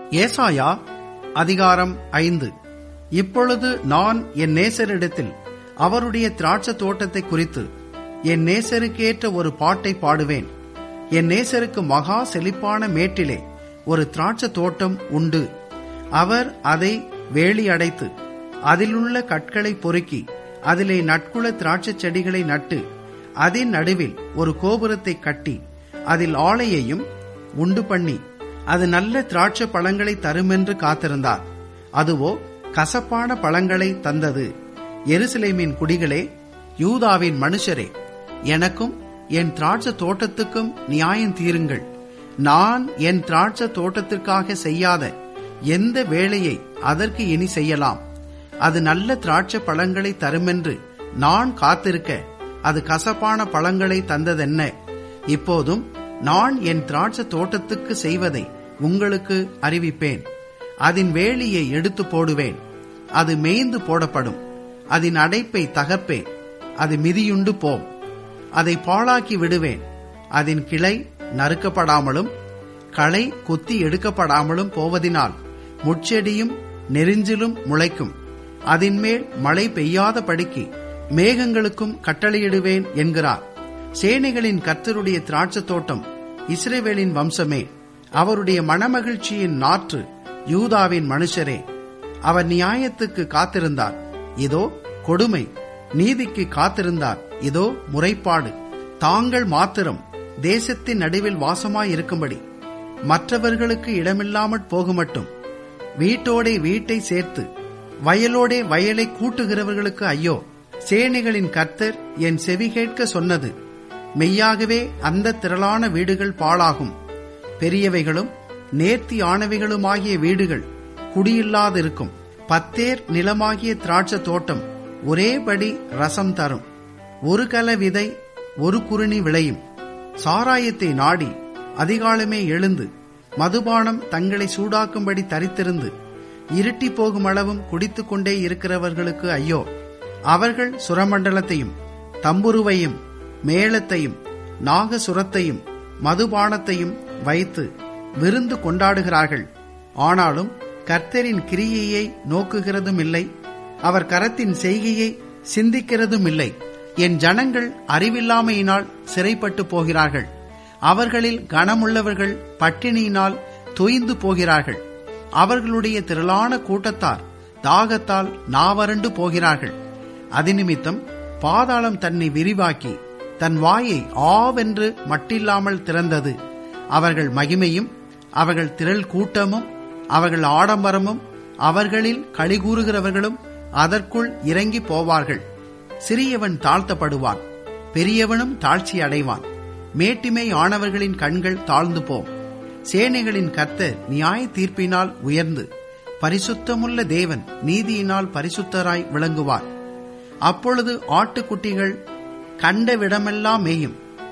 ஏசாயா அதிகாரம் ஐந்து இப்பொழுது நான் என் நேசரிடத்தில் அவருடைய திராட்சை தோட்டத்தை குறித்து என் நேசருக்கேற்ற ஒரு பாட்டை பாடுவேன் என் நேசருக்கு மகா செழிப்பான மேட்டிலே ஒரு திராட்சை தோட்டம் உண்டு அவர் அதை வேலி அடைத்து அதிலுள்ள கற்களை பொறுக்கி அதிலே நட்குல திராட்சை செடிகளை நட்டு அதன் நடுவில் ஒரு கோபுரத்தை கட்டி அதில் ஆலையையும் உண்டு பண்ணி அது நல்ல திராட்சை பழங்களை தருமென்று காத்திருந்தார் அதுவோ கசப்பான பழங்களை தந்தது எருசலேமின் குடிகளே யூதாவின் மனுஷரே எனக்கும் என் திராட்சை தோட்டத்துக்கும் நியாயம் தீருங்கள் நான் என் திராட்சை தோட்டத்திற்காக செய்யாத எந்த வேலையை அதற்கு இனி செய்யலாம் அது நல்ல திராட்சை பழங்களை தருமென்று நான் காத்திருக்க அது கசப்பான பழங்களை தந்ததென்ன இப்போதும் நான் என் திராட்சை தோட்டத்துக்கு செய்வதை உங்களுக்கு அறிவிப்பேன் அதன் வேலியை எடுத்து போடுவேன் அது மேய்ந்து போடப்படும் அதன் அடைப்பை தகர்ப்பேன் அது மிதியுண்டு போம் அதை பாழாக்கி விடுவேன் அதன் கிளை நறுக்கப்படாமலும் களை கொத்தி எடுக்கப்படாமலும் போவதினால் முட்செடியும் நெரிஞ்சிலும் முளைக்கும் அதன்மேல் மழை பெய்யாத படிக்கு மேகங்களுக்கும் கட்டளையிடுவேன் என்கிறார் சேனைகளின் கர்த்தருடைய திராட்சை தோட்டம் இஸ்ரேவேலின் வம்சமே அவருடைய மனமகிழ்ச்சியின் நாற்று யூதாவின் மனுஷரே அவர் நியாயத்துக்கு காத்திருந்தார் இதோ கொடுமை நீதிக்கு காத்திருந்தார் இதோ முறைப்பாடு தாங்கள் மாத்திரம் தேசத்தின் நடுவில் வாசமாயிருக்கும்படி மற்றவர்களுக்கு இடமில்லாமற் போகுமட்டும் வீட்டோடே வீட்டை சேர்த்து வயலோடே வயலை கூட்டுகிறவர்களுக்கு ஐயோ சேனைகளின் கர்த்தர் என் செவி கேட்க சொன்னது மெய்யாகவே அந்த திரளான வீடுகள் பாழாகும் பெரியவைகளும் நேர்த்தி ஆனவைகளுமாகிய வீடுகள் குடியில்லாதிருக்கும் பத்தேர் நிலமாகிய திராட்சை தோட்டம் ஒரேபடி ரசம் தரும் ஒரு கல விதை ஒரு குருணி விளையும் சாராயத்தை நாடி அதிகாலமே எழுந்து மதுபானம் தங்களை சூடாக்கும்படி தரித்திருந்து இருட்டி போகும் அளவும் குடித்துக் கொண்டே இருக்கிறவர்களுக்கு ஐயோ அவர்கள் சுரமண்டலத்தையும் தம்புருவையும் மேளத்தையும் நாகசுரத்தையும் மதுபானத்தையும் வைத்து விருந்து கொண்டாடுகிறார்கள் ஆனாலும் கர்த்தரின் கிரியையை நோக்குகிறதும் இல்லை அவர் கரத்தின் செய்கையை சிந்திக்கிறதும் இல்லை என் ஜனங்கள் அறிவில்லாமையினால் சிறைப்பட்டு போகிறார்கள் அவர்களில் கனமுள்ளவர்கள் பட்டினியினால் தொய்ந்து போகிறார்கள் அவர்களுடைய திரளான கூட்டத்தார் தாகத்தால் நாவரண்டு போகிறார்கள் அதிநிமித்தம் பாதாளம் தன்னை விரிவாக்கி தன் வாயை ஆவென்று மட்டில்லாமல் திறந்தது அவர்கள் மகிமையும் அவர்கள் திரள் கூட்டமும் அவர்கள் ஆடம்பரமும் அவர்களில் களிகூறுகிறவர்களும் அதற்குள் இறங்கி போவார்கள் சிறியவன் தாழ்த்தப்படுவான் பெரியவனும் தாழ்ச்சி அடைவான் மேட்டிமை ஆனவர்களின் கண்கள் தாழ்ந்து போம் சேனைகளின் கர்த்தர் நியாய தீர்ப்பினால் உயர்ந்து பரிசுத்தமுள்ள தேவன் நீதியினால் பரிசுத்தராய் விளங்குவார் அப்பொழுது ஆட்டுக்குட்டிகள் கண்ட விடமெல்லாம் மேயும்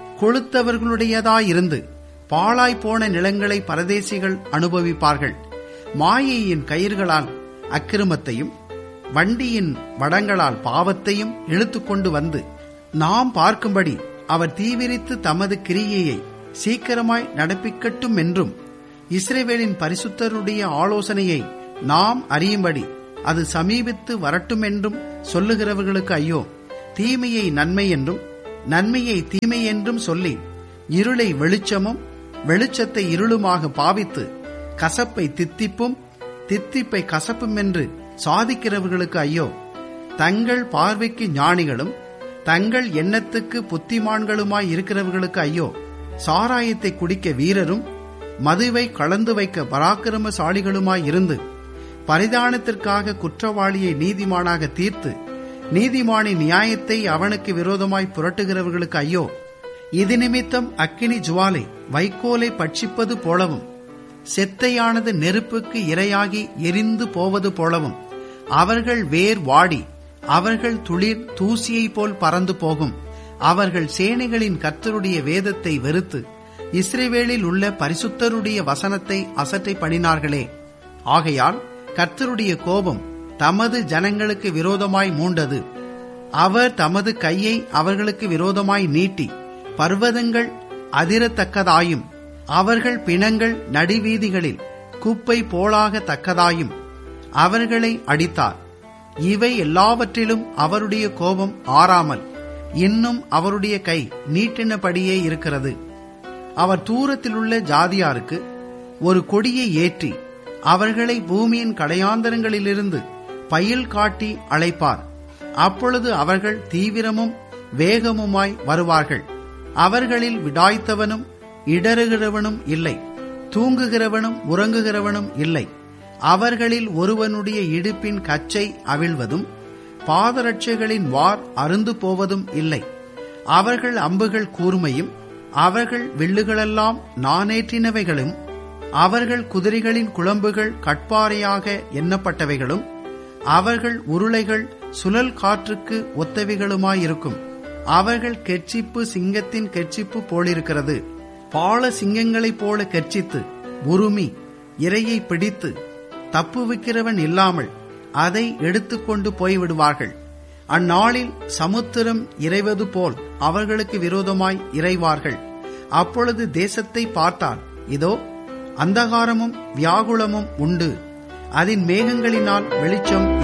கொளுத்தவர்களுடையதாயிருந்து பாழாய் போன நிலங்களை பரதேசிகள் அனுபவிப்பார்கள் மாயையின் கயிர்களால் அக்கிரமத்தையும் வண்டியின் வடங்களால் பாவத்தையும் இழுத்துக்கொண்டு வந்து நாம் பார்க்கும்படி அவர் தீவிரித்து தமது கிரியையை சீக்கிரமாய் நடப்பிக்கட்டும் என்றும் இஸ்ரேவேலின் பரிசுத்தருடைய ஆலோசனையை நாம் அறியும்படி அது சமீபித்து வரட்டும் என்றும் சொல்லுகிறவர்களுக்கு ஐயோ தீமையை நன்மை என்றும் நன்மையை தீமை என்றும் சொல்லி இருளை வெளிச்சமும் வெளிச்சத்தை இருளுமாக பாவித்து கசப்பை தித்திப்பும் தித்திப்பை கசப்பும் என்று சாதிக்கிறவர்களுக்கு ஐயோ தங்கள் பார்வைக்கு ஞானிகளும் தங்கள் எண்ணத்துக்கு புத்திமான்களுமாய் இருக்கிறவர்களுக்கு ஐயோ சாராயத்தை குடிக்க வீரரும் மதுவை கலந்து வைக்க பராக்கிரமசாலிகளுமாய் இருந்து பரிதானத்திற்காக குற்றவாளியை நீதிமானாக தீர்த்து நீதிமானின் நியாயத்தை அவனுக்கு விரோதமாய் புரட்டுகிறவர்களுக்கு ஐயோ இது நிமித்தம் அக்கினி ஜுவாலை வைக்கோலை பட்சிப்பது போலவும் செத்தையானது நெருப்புக்கு இரையாகி எரிந்து போவது போலவும் அவர்கள் வேர் வாடி அவர்கள் துளிர் தூசியைப் போல் பறந்து போகும் அவர்கள் சேனைகளின் கர்த்தருடைய வேதத்தை வெறுத்து இஸ்ரேவேலில் உள்ள பரிசுத்தருடைய வசனத்தை அசட்டை பண்ணினார்களே ஆகையால் கர்த்தருடைய கோபம் தமது ஜனங்களுக்கு விரோதமாய் மூண்டது அவர் தமது கையை அவர்களுக்கு விரோதமாய் நீட்டி பர்வதங்கள் அதிரத்தக்கதாயும் அவர்கள் பிணங்கள் நடுவீதிகளில் குப்பை போலாக தக்கதாயும் அவர்களை அடித்தார் இவை எல்லாவற்றிலும் அவருடைய கோபம் ஆறாமல் இன்னும் அவருடைய கை நீட்டினபடியே இருக்கிறது அவர் தூரத்திலுள்ள ஜாதியாருக்கு ஒரு கொடியை ஏற்றி அவர்களை பூமியின் கடையாந்தரங்களிலிருந்து பயில் காட்டி அழைப்பார் அப்பொழுது அவர்கள் தீவிரமும் வேகமுமாய் வருவார்கள் அவர்களில் விடாய்த்தவனும் இடறுகிறவனும் இல்லை தூங்குகிறவனும் உறங்குகிறவனும் இல்லை அவர்களில் ஒருவனுடைய இடுப்பின் கச்சை அவிழ்வதும் பாதரட்சைகளின் வார் அருந்து போவதும் இல்லை அவர்கள் அம்புகள் கூர்மையும் அவர்கள் வில்லுகளெல்லாம் நானேற்றினவைகளும் அவர்கள் குதிரைகளின் குழம்புகள் கட்பாறையாக எண்ணப்பட்டவைகளும் அவர்கள் உருளைகள் சுழல் காற்றுக்கு ஒத்தவைகளுமாயிருக்கும் அவர்கள் கெர்ச்சிப்பு சிங்கத்தின் கெர்ச்சிப்பு போலிருக்கிறது பால சிங்கங்களைப் போல கெர்ச்சித்து உருமி இரையை பிடித்து தப்புவிக்கிறவன் இல்லாமல் அதை எடுத்துக்கொண்டு போய்விடுவார்கள் அந்நாளில் சமுத்திரம் இறைவது போல் அவர்களுக்கு விரோதமாய் இறைவார்கள் அப்பொழுது தேசத்தை பார்த்தால் இதோ அந்தகாரமும் வியாகுலமும் உண்டு அதன் மேகங்களினால் வெளிச்சம்